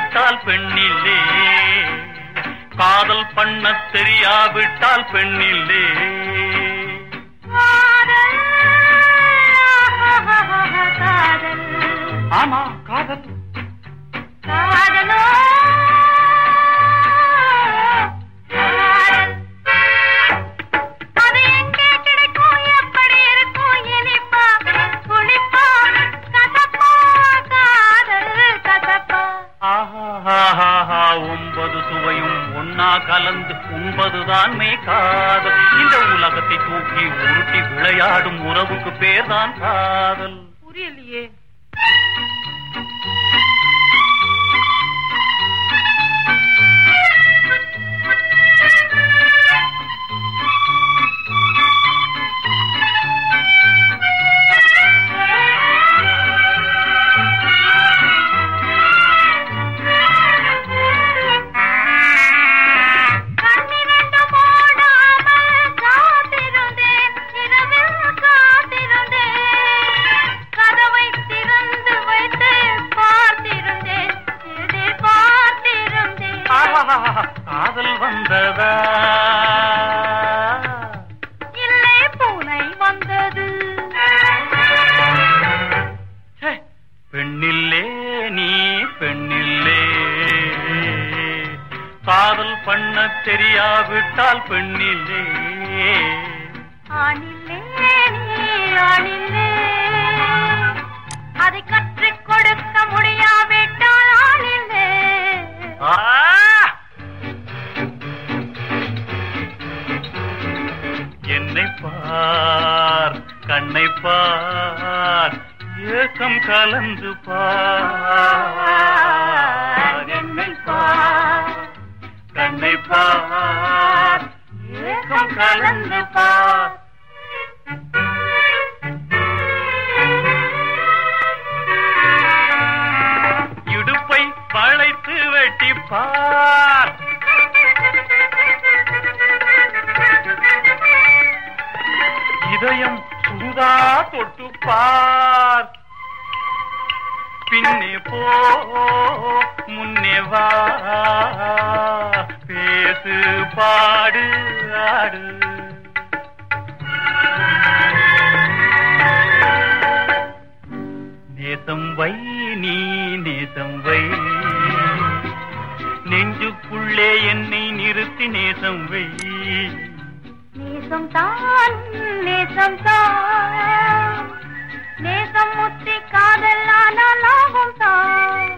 தெரியாவிட்டால் பெண்ணில்லே காதல் பண்ண தெரியாவிட்டால் பெண்ணில்லே காதல் காதல் ஆமா காதல் காதலோ காதல் அது எங்கே கிடைக்கும் எப்படி இருக்கும் இனிப்பா புளிப்பா கசப்பா காதல் கசப்பா ஆஹாஹாஹா, ஒன்பது சுவையும் ஒன்னா கலந்து உண்பதுதான் மே காதல் இந்த உலகத்தை தூக்கி உருட்டி விளையாடும் உறவுக்கு பேர்தான் காதல் புரியலையே கண்ணிரண்டு மூடாமல் காத்திருந்தேன் இரவில் காத்திருந்தேன் கதவை திறந்து வைத்து பார்த்திருந்தேன் எதிர்பார்த்திருந்தேன் ஆஹாஹாஹா, காதல் வந்ததா இல்லை பூனை வந்தது ச்சே, பெண்ணில்லே நீ பெண்ணில்லே காதல் பண்ண தெரியாவிட்டால் பெண்ணில்லே ஆணில்லே நீ ஆணில்லே அதை கற்றுக் கொடுக்க முடியாவிட்டால் ஆணில்லே ஆ! என்னை பார் கண்ணை பார் ஏக்கம் கலந்து பார் என்னை பார் கண்ணை பார் ஏக்கம் கலந்து பார் இடுப்பை வளைத்து வெட்டி பார் இதயம் சுடுதா தொட்டு பார் பின்னே போ முன்னே வா பேசு பாடு ஆடு நேசம் வை நீ நேசம் வை நெஞ்சுக்குள்ளே என்னை நிறுத்தி நேசம் வை நேசம் தான் நேசம் தான் நேசம் முத்தி காதல் ஆனால் லாபம் தான்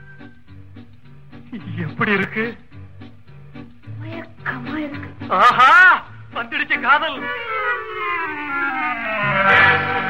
எப்படி இருக்கு மயக்கமா இருக்கு ஆஹா வந்துடுச்சு காதல்